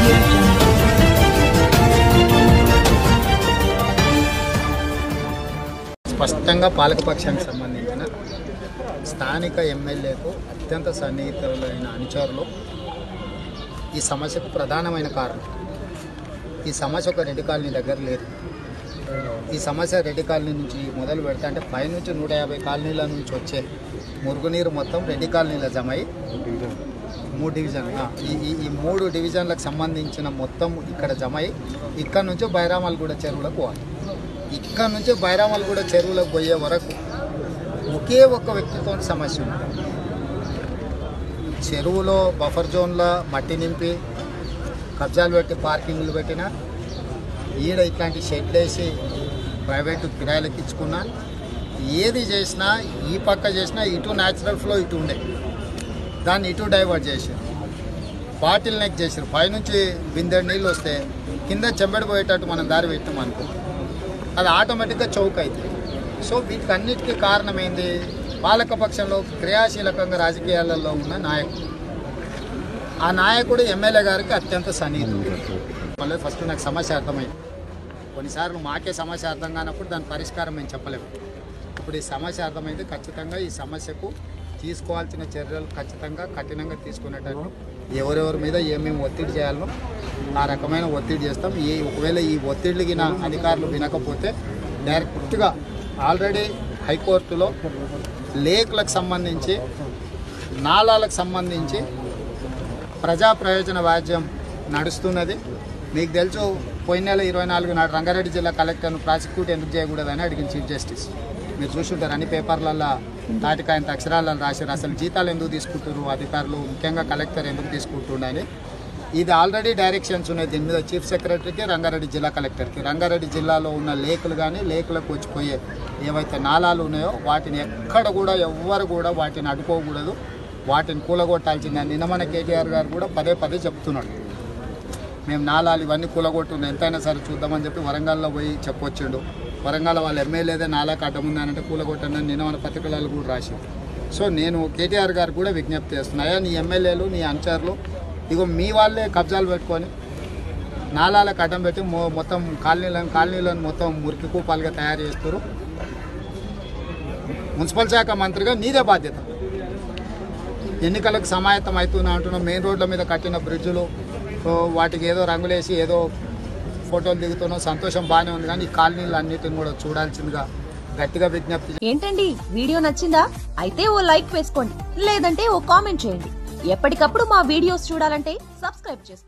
audio jungle. స్పష్టంగా పాలకపక్షానికి సంబంధించిన స్థానిక ఎమ్మెల్యేకు అత్యంత సన్నిహితులైన అనుచరులు ఈ సమస్యకు ప్రధానమైన కారణం ఈ సమస్య ఒక రెడ్డి కాలనీ దగ్గర లేదు ఈ సమస్య రెడ్డి కాలనీ నుంచి మొదలు పెడితే అంటే పైనుంచి నూట యాభై కాలనీల నుంచి వచ్చే మురుగునీరు మొత్తం రెడ్డి కాలనీలో జమ అయి మూడు డివిజన్ ఆ, ఈ ఈ ఈ మూడు డివిజన్లకు సంబంధించిన మొత్తం ఇక్కడ జమ అయి ఇక్కడ నుంచి బైరామల్గూడ చెరువులకు పోవాలి ఇక్కడ నుంచి బైరామల్గూడ చెరువులకు పోయే వరకు ఒకే ఒక్క వ్యక్తితో సమస్య ఉంది చెరువులో బఫర్ జోన్లో మట్టి నింపి కబ్జాలు పెట్టి పార్కింగ్లు పెట్టిన ఈడ ఇట్లాంటి షెడ్లు వేసి ప్రైవేటు కిరాయిలకు ఇచ్చుకున్నా ఏది చేసినా ఈ పక్క చేసినా ఇటు న్యాచురల్ ఫ్లో ఇటు ఉండే దాన్ని ఇటు డైవర్ట్ చేసారు బాటిల్ నెక్ చేసారు పైనుంచి బిందెడు నీళ్ళు వస్తే కింద చెంబడి పోయేటట్టు మనం దారి పెట్టాం అనుకో అది ఆటోమేటిక్గా చౌక్ అవుతుంది సో వీటికి అన్నిటికీ కారణం ఏంది పాలకపక్షంలో క్రియాశీలకంగా రాజకీయాలలో ఉన్న నాయకుడు ఆ నాయకుడు ఎమ్మెల్యే గారికి అత్యంత సన్నిహితుడు మళ్ళీ ఫస్ట్ నాకు సమస్య అర్థమైంది కొన్నిసార్లు మాకే సమస్య అర్థం కానప్పుడు దాని పరిష్కారం మేము చెప్పలేము ఇప్పుడు ఈ సమస్య అర్థమైంది ఖచ్చితంగా ఈ సమస్యకు తీసుకోవాల్సిన చర్యలు ఖచ్చితంగా కఠినంగా తీసుకునేటట్టు ఎవరెవరి మీద ఏమేమి ఒత్తిడి చేయాలో ఆ రకమైన ఒత్తిడి చేస్తాం ఈ ఒకవేళ ఈ ఒత్తిడికి నా అధికారులు వినకపోతే డైరెక్ట్గా ఆల్రెడీ హైకోర్టులో లేకులకు సంబంధించి నాలాలకు సంబంధించి ప్రజా ప్రయోజన వ్యాజ్యం నడుస్తున్నది మీకు తెలుసు పోయిన నెల ఇరవై నాలుగు నాడు రంగారెడ్డి జిల్లా కలెక్టర్ను ప్రాసిక్యూట్ ఎందుకు చేయకూడదని అడిగింది చీఫ్ జస్టిస్ మీరు చూసుంటారు అన్ని పేపర్లలో తాటికాయంత అక్షరాలను రాశారు అసలు జీతాలు ఎందుకు తీసుకుంటారు అధికారులు ముఖ్యంగా కలెక్టర్ ఎందుకు తీసుకుంటుండని ఇది ఆల్రెడీ డైరెక్షన్స్ ఉన్నాయి దీని మీద చీఫ్ సెక్రటరీకి రంగారెడ్డి జిల్లా కలెక్టర్కి రంగారెడ్డి జిల్లాలో ఉన్న లేకులు కానీ లేకులకు వచ్చిపోయే ఏవైతే నాలాలు ఉన్నాయో వాటిని ఎక్కడ కూడా ఎవ్వరు కూడా వాటిని అడ్డుకోకూడదు వాటిని కూలగొట్టాల్సిందని నిన్న మన కేటీఆర్ గారు కూడా పదే పదే చెప్తున్నాడు మేము నాలాలు ఇవన్నీ కూలగొట్టున్నాం ఎంతైనా సరే చూద్దామని చెప్పి వరంగల్లో పోయి చెప్పొచ్చిండు వరంగల్ వాళ్ళ ఎమ్మెల్యేదే నాలాకు అడ్డం ఉందనంటే కూలగొట్టండి నిన్న మన పత్రికలలో కూడా రాసి సో నేను కేటీఆర్ గారు కూడా విజ్ఞప్తి చేస్తున్నా అయ్యా నీ ఎమ్మెల్యేలు నీ అనుచరులు ఇగో మీ వాళ్ళే కబ్జాలు పెట్టుకొని నాలాలకు అడ్డం పెట్టి మొ- మొత్తం కాలనీలను కాలనీలను మొత్తం మురికి కూపాలుగా తయారు చేస్తారు మున్సిపల్ శాఖ మంత్రిగా నీదే బాధ్యత ఎన్నికలకు సమాయత్తం అవుతున్నా అంటున్నాం మెయిన్ రోడ్ల మీద కట్టిన బ్రిడ్జులు ఓ, వాటికి ఏదో రంగులేసి ఏదో ఫోటోలు దిగుతున్నాం సంతోషం బాగానే ఉంది కానీ ఈ కాలనీలు అన్నిటిని కూడా చూడాల్సిందిగా గట్టిగా విజ్ఞప్తి ఏంటండి వీడియో నచ్చిందా అయితే ఓ లైక్ వేసుకోండి లేదంటే ఓ కామెంట్ చేయండి ఎప్పటికప్పుడు మా వీడియోస్ చూడాలంటే సబ్స్క్రైబ్ చేసుకోండి